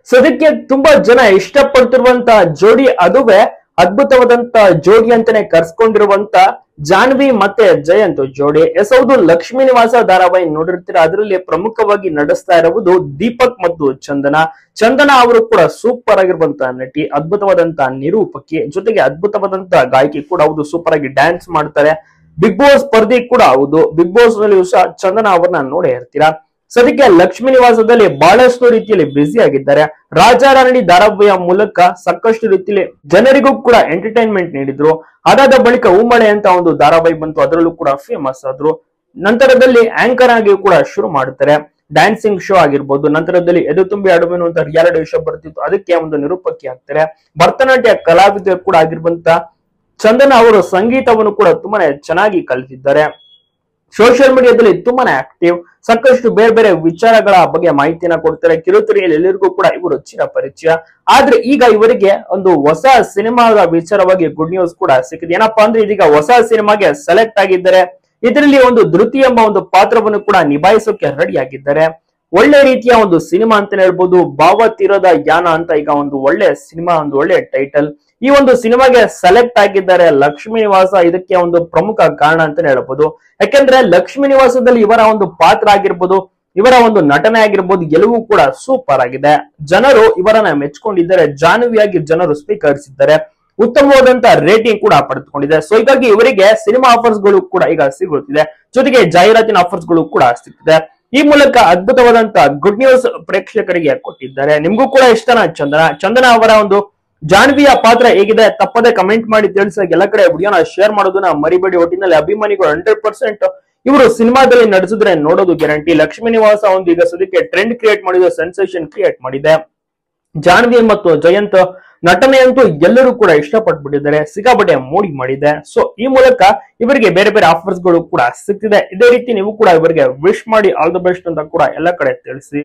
ಸದ್ಯಕ್ಕೆ ತುಂಬಾ ಜನ ಇಷ್ಟಪಡ್ತಿರುವಂತ ಜೋಡಿ ಅದುವೇ ಅದ್ಭುತವಾದಂತ ಜೋಡಿ ಅಂತಾನೆ ಕರ್ಸ್ಕೊಂಡಿರುವಂತ ಜಾನ್ವಿ ಮತ್ತೆ ಜಯಂತ್ ಜೋಡಿ ಎಸ್ ಹೌದು ಲಕ್ಷ್ಮೀ ನಿವಾಸ ಧಾರಾವಾಹಿ ನೋಡಿರ್ತೀರ ಅದರಲ್ಲಿ ಪ್ರಮುಖವಾಗಿ ನಡೆಸ್ತಾ ಇರುವುದು ದೀಪಕ್ ಮತ್ತು ಚಂದನ ಚಂದನ ಅವರು ಕೂಡ ಸೂಪರ್ ಆಗಿರುವಂತ ನಟಿ ಅದ್ಭುತವಾದಂತ ನಿರೂಪಕಿ ಜೊತೆಗೆ ಅದ್ಭುತವಾದಂತ ಗಾಯಕಿ ಕೂಡ ಹೌದು ಸೂಪರ್ ಆಗಿ ಡ್ಯಾನ್ಸ್ ಮಾಡ್ತಾರೆ ಬಿಗ್ ಬಾಸ್ ಸ್ಪರ್ಧಿ ಕೂಡ ಹೌದು ಬಿಗ್ ಬಾಸ್ ನಲ್ಲಿ ಸಹ ಚಂದನ ಅವರನ್ನ ನೋಡೇ ಇರ್ತೀರಾ ಸದ್ಯಕ್ಕೆ ಲಕ್ಷ್ಮೀ ನಿವಾಸದಲ್ಲಿ ಬಹಳಷ್ಟು ರೀತಿಯಲ್ಲಿ ಬ್ಯುಸಿ ಆಗಿದ್ದಾರೆ ರಾಜಾರಾಣಿ ಧಾರಾವಾಹಿಯ ಮೂಲಕ ಸಾಕಷ್ಟು ರೀತಿಯಲ್ಲಿ ಜನರಿಗೂ ಕೂಡ ಎಂಟರ್ಟೈನ್ಮೆಂಟ್ ನೀಡಿದ್ರು ಅದಾದ ಬಳಿಕ ಉಮ್ಮಳೆ ಅಂತ ಒಂದು ಧಾರಾವಾಹಿ ಬಂತು ಅದರಲ್ಲೂ ಕೂಡ ಫೇಮಸ್ ಆದ್ರು ನಂತರದಲ್ಲಿ ಆಂಕರ್ ಆಗಿ ಕೂಡ ಶುರು ಮಾಡ್ತಾರೆ ಡ್ಯಾನ್ಸಿಂಗ್ ಶೋ ಆಗಿರ್ಬೋದು ನಂತರದಲ್ಲಿ ಎದು ತುಂಬಿ ಅಡುವೆನು ಅಂತ ರಿಯಾಲಿಟಿ ಶೋ ಬರ್ತಿತ್ತು ಅದಕ್ಕೆ ಒಂದು ನಿರೂಪಕಿ ಆಗ್ತಾರೆ ಭರತನಾಟ್ಯ ಕಲಾವಿದರು ಕೂಡ ಆಗಿರುವಂತ ಚಂದನ ಅವರು ಸಂಗೀತವನ್ನು ಕೂಡ ತುಂಬಾನೇ ಚೆನ್ನಾಗಿ ಕಲಿತಿದ್ದಾರೆ ಸೋಷಿಯಲ್ ಮೀಡಿಯಾದಲ್ಲಿ ತುಂಬಾನೇ ಆಕ್ಟಿವ್ ಸಾಕಷ್ಟು ಬೇರೆ ಬೇರೆ ವಿಚಾರಗಳ ಬಗ್ಗೆ ಮಾಹಿತಿಯನ್ನ ಕೊಡ್ತಾರೆ ಕಿರುತೆರೆಯಲ್ಲಿ ಎಲ್ಲರಿಗೂ ಕೂಡ ಇವರು ಚಿರ ಪರಿಚಯ ಆದ್ರೆ ಈಗ ಇವರಿಗೆ ಒಂದು ಹೊಸ ಸಿನಿಮಾದ ವಿಚಾರವಾಗಿ ಗುಡ್ ನ್ಯೂಸ್ ಕೂಡ ಸಿಕ್ಕಿದೆ ಏನಪ್ಪಾ ಅಂದ್ರೆ ಇದೀಗ ಹೊಸ ಸಿನಿಮಾಗೆ ಸೆಲೆಕ್ಟ್ ಆಗಿದ್ದಾರೆ ಇದರಲ್ಲಿ ಒಂದು ಧೃತಿ ಎಂಬ ಒಂದು ಪಾತ್ರವನ್ನು ಕೂಡ ನಿಭಾಯಿಸೋಕೆ ರೆಡಿ ಆಗಿದ್ದಾರೆ ಒಳ್ಳೆ ರೀತಿಯ ಒಂದು ಸಿನಿಮಾ ಅಂತಾನೆ ಹೇಳ್ಬೋದು ಭಾವತೀರದ ಯಾನ ಅಂತ ಈಗ ಒಂದು ಒಳ್ಳೆ ಸಿನಿಮಾ ಒಂದು ಒಳ್ಳೆ ಟೈಟಲ್ ಈ ಒಂದು ಸಿನಿಮಾಗೆ ಸೆಲೆಕ್ಟ್ ಆಗಿದ್ದಾರೆ ಲಕ್ಷ್ಮೀ ನಿವಾಸ ಇದಕ್ಕೆ ಒಂದು ಪ್ರಮುಖ ಕಾರಣ ಅಂತಾನೆ ಹೇಳ್ಬೋದು ಯಾಕೆಂದ್ರೆ ಲಕ್ಷ್ಮೀ ನಿವಾಸದಲ್ಲಿ ಇವರ ಒಂದು ಪಾತ್ರ ಆಗಿರ್ಬೋದು ಇವರ ಒಂದು ನಟನೆ ಆಗಿರ್ಬೋದು ಎಲ್ಲವೂ ಕೂಡ ಸೂಪರ್ ಆಗಿದೆ ಜನರು ಇವರನ್ನ ಮೆಚ್ಕೊಂಡಿದ್ದಾರೆ ಜಾನ್ವಿಯಾಗಿ ಜನರು ಸ್ವೀಕರಿಸಿದ್ದಾರೆ ಉತ್ತಮವಾದಂತ ರೇಟಿಂಗ್ ಕೂಡ ಪಡೆದುಕೊಂಡಿದೆ ಸೊ ಹೀಗಾಗಿ ಇವರಿಗೆ ಸಿನಿಮಾ ಆಫರ್ಸ್ ಗಳು ಕೂಡ ಈಗ ಸಿಗುತ್ತಿದೆ ಜೊತೆಗೆ ಜಾಹೀರಾತಿನ ಆಫರ್ಸ್ ಗಳು ಕೂಡ ಸಿಗ್ತಿದೆ ಈ ಮೂಲಕ ಅದ್ಭುತವಾದಂತ ಗುಡ್ ನ್ಯೂಸ್ ಪ್ರೇಕ್ಷಕರಿಗೆ ಕೊಟ್ಟಿದ್ದಾರೆ ನಿಮ್ಗೂ ಕೂಡ ಇಷ್ಟನಾ ಚಂದನ ಚಂದನ ಅವರ ಒಂದು ಜಾನ್ವಿಯ ಪಾತ್ರ ಹೇಗಿದೆ ತಪ್ಪದೆ ಕಮೆಂಟ್ ಮಾಡಿ ತಿಳಿಸಿ ಎಲ್ಲ ಕಡೆ ವಿಡಿಯೋನ ಶೇರ್ ಮಾಡೋದನ್ನ ಮರಿಬೇಡಿ ಒಟ್ಟಿನಲ್ಲಿ ಅಭಿಮಾನಿಗಳು ಹಂಡ್ರೆಡ್ ಪರ್ಸೆಂಟ್ ಇವರು ಸಿನಿಮಾದಲ್ಲಿ ನಡೆಸಿದ್ರೆ ನೋಡೋದು ಗ್ಯಾರಂಟಿ ಲಕ್ಷ್ಮೀ ನಿವಾಸ ಒಂದು ಈಗ ಸದ್ಯಕ್ಕೆ ಟ್ರೆಂಡ್ ಕ್ರಿಯೇಟ್ ಮಾಡಿದೆ ಸೆನ್ಸೇಷನ್ ಕ್ರಿಯೇಟ್ ಮಾಡಿದೆ ಜಾನ್ವಿ ಮತ್ತು ಜಯಂತ್ ನಟನೆ ಅಂತೂ ಎಲ್ಲರೂ ಕೂಡ ಇಷ್ಟಪಟ್ಬಿಟ್ಟಿದ್ದಾರೆ ಸಿಕ್ಕಾಪಟ್ಟೆ ಮೋಡಿ ಮಾಡಿದೆ ಸೊ ಈ ಮೂಲಕ ಇವರಿಗೆ ಬೇರೆ ಬೇರೆ ಆಫರ್ಸ್ ಗಳು ಕೂಡ ಸಿಗ್ತಿದೆ ಇದೇ ರೀತಿ ನೀವು ಕೂಡ ಇವರಿಗೆ ವಿಶ್ ಮಾಡಿ ಆಲ್ ದ ಬೆಸ್ಟ್ ಅಂತ ಕೂಡ ಎಲ್ಲ ಕಡೆ ತಿಳಿಸಿ